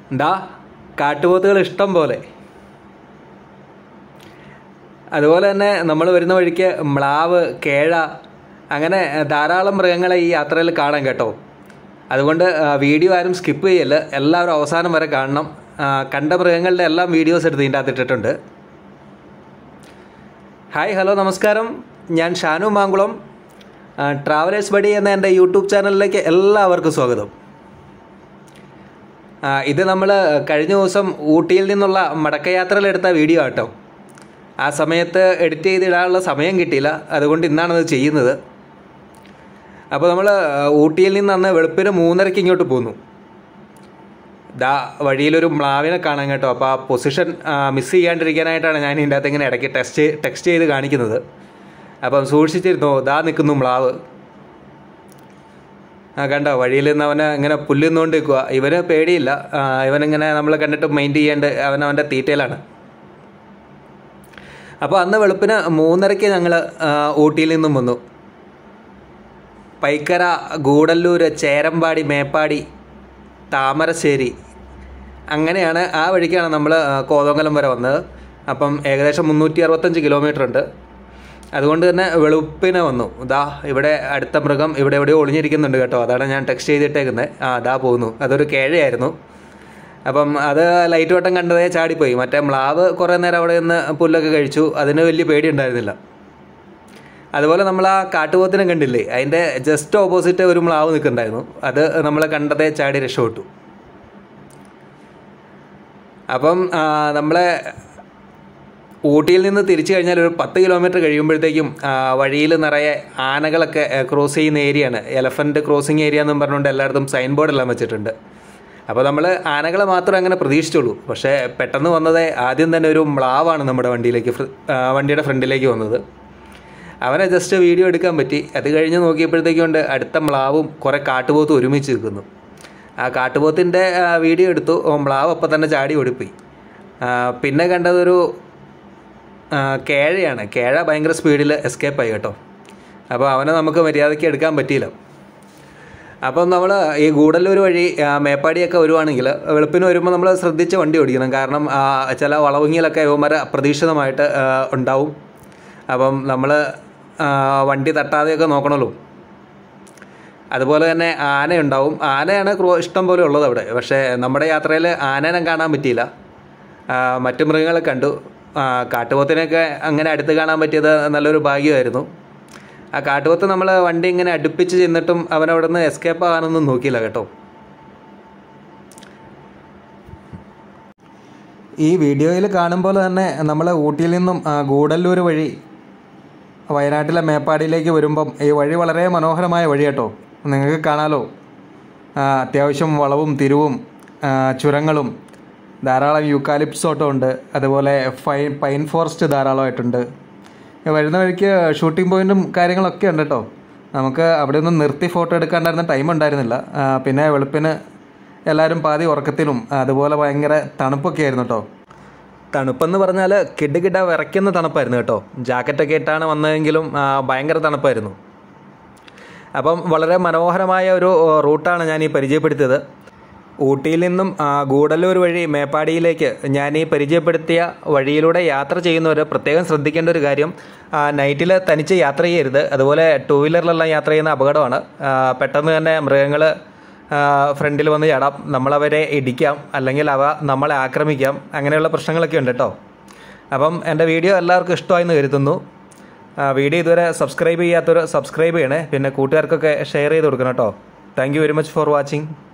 എന്താ കാട്ടുപോത്തുകൾ ഇഷ്ടം പോലെ അതുപോലെ തന്നെ നമ്മൾ വരുന്ന വഴിക്ക് മ്ലാവ് കേഴ അങ്ങനെ ധാരാളം മൃഗങ്ങളെ ഈ യാത്രയിൽ കാണാം കേട്ടോ അതുകൊണ്ട് ആ, വീഡിയോ ആരും സ്കിപ്പ് ചെയ്യല്ല എല്ലാവരും അവസാനം വരെ കാണണം ആ, കണ്ട മൃഗങ്ങളുടെ എല്ലാം വീഡിയോസ് എടുത്ത് ഇതിൻ്റെ അകത്ത് ഇട്ടിട്ടുണ്ട് ഹായ് ഹലോ നമസ്കാരം ഞാൻ ഷാനു മാങ്കുളം ട്രാവലേഴ്സ് ബഡി എന്ന എൻ്റെ യൂട്യൂബ് ചാനലിലേക്ക് എല്ലാവർക്കും സ്വാഗതം ആ, ഇത് നമ്മൾ കഴിഞ്ഞ ദിവസം ഊട്ടിയിൽ നിന്നുള്ള മടക്കയാത്രയിലെടുത്ത വീഡിയോ ആട്ടോ ആ സമയത്ത് എഡിറ്റ് ചെയ്തിടാനുള്ള സമയം കിട്ടിയില്ല അതുകൊണ്ട് ഇന്നാണത് ചെയ്യുന്നത് അപ്പോൾ നമ്മൾ ഊട്ടിയിൽ നിന്ന് അന്ന് വെളുപ്പിന് മൂന്നരയ്ക്ക് ഇങ്ങോട്ട് പോന്നു ദാ വഴിയിലൊരു മ്ലാവിനെ കാണാൻ കേട്ടോ അപ്പോൾ ആ പൊസിഷൻ മിസ് ചെയ്യാണ്ടിരിക്കാനായിട്ടാണ് ഞാൻ ഇതിൻ്റെ അകത്ത് ഇങ്ങനെ ഇടയ്ക്ക് ടെസ്റ്റ് ടെക്സ്റ്റ് ചെയ്ത് കാണിക്കുന്നത് അപ്പം സൂക്ഷിച്ചിരുന്നു ദാ നിൽക്കുന്നു മ്ലാവ് ആ കണ്ടോ വഴിയിൽ നിന്ന് അവനെ ഇങ്ങനെ പുല്ലുന്നുകൊണ്ട് നിൽക്കുക ഇവന് പേടിയില്ല ആ, ഇവനിങ്ങനെ നമ്മൾ കണ്ടിട്ട് മൈൻഡ് ചെയ്യേണ്ട അവൻ അവൻ്റെ തീറ്റയിലാണ് അപ്പോൾ അന്ന് വെളുപ്പിന് മൂന്നരയ്ക്ക് ഞങ്ങൾ ഊട്ടിയിൽ നിന്നും വന്നു പൈക്കര ഗൂഡല്ലൂർ ചേരമ്പാടി മേപ്പാടി താമരശ്ശേരി അങ്ങനെയാണ് ആ വഴിക്കാണ് നമ്മൾ കോതമംഗലം വരെ വന്നത് അപ്പം ഏകദേശം മുന്നൂറ്റി അറുപത്തഞ്ച് കിലോമീറ്റർ ഉണ്ട് അതുകൊണ്ട് തന്നെ വെളുപ്പിനെ വന്നു ഇതാ ഇവിടെ അടുത്ത മൃഗം ഇവിടെ എവിടെയോ ഒളിഞ്ഞിരിക്കുന്നുണ്ട് കേട്ടോ അതാണ് ഞാൻ ടെക്സ്റ്റ് ചെയ്തിട്ടേക്കുന്നത് ആ അതാ പോകുന്നു അതൊരു കേഴയായിരുന്നു അപ്പം അത് ലൈറ്റ് വട്ടം കണ്ടതേ ചാടിപ്പോയി മറ്റേ മ്ലാവ് കുറേ നേരം അവിടെ നിന്ന് പുല്ലൊക്കെ കഴിച്ചു അതിന് വലിയ പേടി ഉണ്ടായിരുന്നില്ല അതുപോലെ നമ്മൾ ആ കാട്ടുപോത്തിനെ കണ്ടില്ലേ അതിൻ്റെ ജസ്റ്റ് ഓപ്പോസിറ്റ് ഒരു മ്ലാവ് നിൽക്കുന്നുണ്ടായിരുന്നു അത് നമ്മൾ കണ്ടതേ ചാടി രക്ഷപ്പെട്ടു അപ്പം ആ, നമ്മളെ ഊട്ടിയിൽ നിന്ന് തിരിച്ചു കഴിഞ്ഞാൽ ഒരു പത്ത് കിലോമീറ്റർ കഴിയുമ്പോഴത്തേക്കും വഴിയിൽ നിറയെ ആനകളൊക്കെ ക്രോസ് ചെയ്യുന്ന ഏരിയയാണ് എലഫൻറ്റ് ക്രോസിങ് ഏരിയ എന്നും പറഞ്ഞുകൊണ്ട് എല്ലായിടത്തും സൈൻ ബോർഡെല്ലാം വെച്ചിട്ടുണ്ട് അപ്പോൾ നമ്മൾ ആനകളെ മാത്രമേ അങ്ങനെ പ്രതീക്ഷിച്ചുള്ളൂ പക്ഷേ പെട്ടെന്ന് വന്നത് ആദ്യം തന്നെ ഒരു മ്ലാവാണ് നമ്മുടെ വണ്ടിയിലേക്ക് ഫ്ര- ആ, വണ്ടിയുടെ ഫ്രണ്ടിലേക്ക് വന്നത് അവനെ ജസ്റ്റ് വീഡിയോ എടുക്കാൻ പറ്റി അത് കഴിഞ്ഞ് നോക്കിയപ്പോഴത്തേക്കും ഉണ്ട് അടുത്ത മ്ലാവും കുറേ കാട്ടുപോത്തും ഒരുമിച്ച് നിൽക്കുന്നു ആ കാട്ടുപോത്തിൻ്റെ ആ, വീഡിയോ എടുത്തു ഓ, മ്ലാവ് അപ്പം തന്നെ ചാടി ഓടിപ്പോയി ആ, പിന്നെ കണ്ടതൊരു ആ, കേഴയാണ് കേഴ ഭയങ്കര സ്പീഡിൽ എസ്കേപ്പ് ആയി കേട്ടോ അപ്പോൾ അവനെ നമുക്ക് മര്യാദയ്ക്ക് എടുക്കാൻ പറ്റിയില്ല അപ്പം നമ്മൾ ഈ ഗൂഡല്ലൂർ വഴി ആ, മേപ്പാടിയൊക്കെ വരുവാണെങ്കിൽ വെളുപ്പിന് വരുമ്പോൾ നമ്മൾ ശ്രദ്ധിച്ച് വണ്ടി ഓടിക്കണം കാരണം ആ, ചില വളവുങ്ങിലൊക്കെ ഇവന്മാർ അപ്രതീക്ഷിതമായിട്ട് ആ, ഉണ്ടാവും അപ്പം നമ്മൾ വണ്ടി തട്ടാതെയൊക്കെ നോക്കണമല്ലോ അതുപോലെ തന്നെ ആന ഉണ്ടാവും ആനയാണ് ക്രോ ഇഷ്ടം പോലെ ഉള്ളത് അവിടെ പക്ഷേ നമ്മുടെ യാത്രയിൽ ആനേനെ കാണാൻ പറ്റിയില്ല ആ, മറ്റു മൃഗങ്ങളെ കണ്ടു ആ, കാട്ടുപോത്തിനെയൊക്കെ അങ്ങനെ അടുത്ത് കാണാൻ പറ്റിയത് നല്ലൊരു ഭാഗ്യമായിരുന്നു ആ കാട്ടുപോത്ത് നമ്മൾ വണ്ടി ഇങ്ങനെ അടുപ്പിച്ച് ചെന്നിട്ടും അവൻ അവിടെ നിന്ന് എസ്കേപ്പ് ആകാനൊന്നും നോക്കിയില്ല കേട്ടോ ഈ വീഡിയോയിൽ കാണും പോലെ തന്നെ നമ്മൾ ഊട്ടിയിൽ നിന്നും ആ, ഗൂഡല്ലൂർ വഴി വയനാട്ടിലെ മേപ്പാടിയിലേക്ക് വരുമ്പം ഈ വഴി വളരെ മനോഹരമായ വഴി കേട്ടോ നിങ്ങൾക്ക് കാണാലോ ആ, അത്യാവശ്യം വളവും തിരിവും ആ, ചുരങ്ങളും ധാരാളം യൂക്കാലിപ്സോട്ടം ഉണ്ട് അതുപോലെ ഫൈൻ പൈൻ ഫോറസ്റ്റ് ധാരാളമായിട്ടുണ്ട് വരുന്ന വഴിക്ക് ഷൂട്ടിംഗ് പോയിന്റും കാര്യങ്ങളൊക്കെ ഉണ്ട് കേട്ടോ നമുക്ക് അവിടെ നിന്ന് നിർത്തി ഫോട്ടോ എടുക്കാണ്ടായിരുന്ന ടൈം ഉണ്ടായിരുന്നില്ല ആ, പിന്നെ വെളുപ്പിന് എല്ലാവരും പാതി ഉറക്കത്തിലും അതുപോലെ ഭയങ്കര തണുപ്പൊക്കെ ആയിരുന്നു കേട്ടോ തണുപ്പെന്ന് പറഞ്ഞാൽ കിടുകിട വിറയ്ക്കുന്ന തണുപ്പായിരുന്നു കേട്ടോ ജാക്കറ്റൊക്കെ ഇട്ടാണ് വന്നതെങ്കിലും ആ, ഭയങ്കര തണുപ്പായിരുന്നു അപ്പം വളരെ മനോഹരമായ ഒരു ഓ, റൂട്ടാണ് ഞാൻ ഈ പരിചയപ്പെടുത്തിയത് ഊട്ടിയിൽ നിന്നും ആ, ഗൂഡല്ലൂർ വഴി മേപ്പാടിയിലേക്ക് ഞാൻ ഈ പരിചയപ്പെടുത്തിയ വഴിയിലൂടെ യാത്ര ചെയ്യുന്നവർ പ്രത്യേകം ശ്രദ്ധിക്കേണ്ട ഒരു കാര്യം നൈറ്റിൽ തനിച്ച് യാത്ര ചെയ്യരുത് അതുപോലെ ടൂ വീലറിലെല്ലാം യാത്ര ചെയ്യുന്ന അപകടമാണ് ആ, പെട്ടെന്ന് തന്നെ മൃഗങ്ങൾ ഫ്രണ്ടിൽ വന്ന് ചാടാം നമ്മളവരെ ഇടിക്കാം അല്ലെങ്കിൽ അവ നമ്മളെ ആക്രമിക്കാം അങ്ങനെയുള്ള പ്രശ്നങ്ങളൊക്കെ ഉണ്ട് കേട്ടോ അപ്പം എൻ്റെ വീഡിയോ എല്ലാവർക്കും ഇഷ്ടമായെന്ന് കരുതുന്നു ആ, വീഡിയോ ഇതുവരെ സബ്സ്ക്രൈബ് ചെയ്യാത്തവർ സബ്സ്ക്രൈബ് ചെയ്യണേ പിന്നെ കൂട്ടുകാർക്കൊക്കെ ഷെയർ ചെയ്ത് കൊടുക്കണം കേട്ടോ thank you very much for watching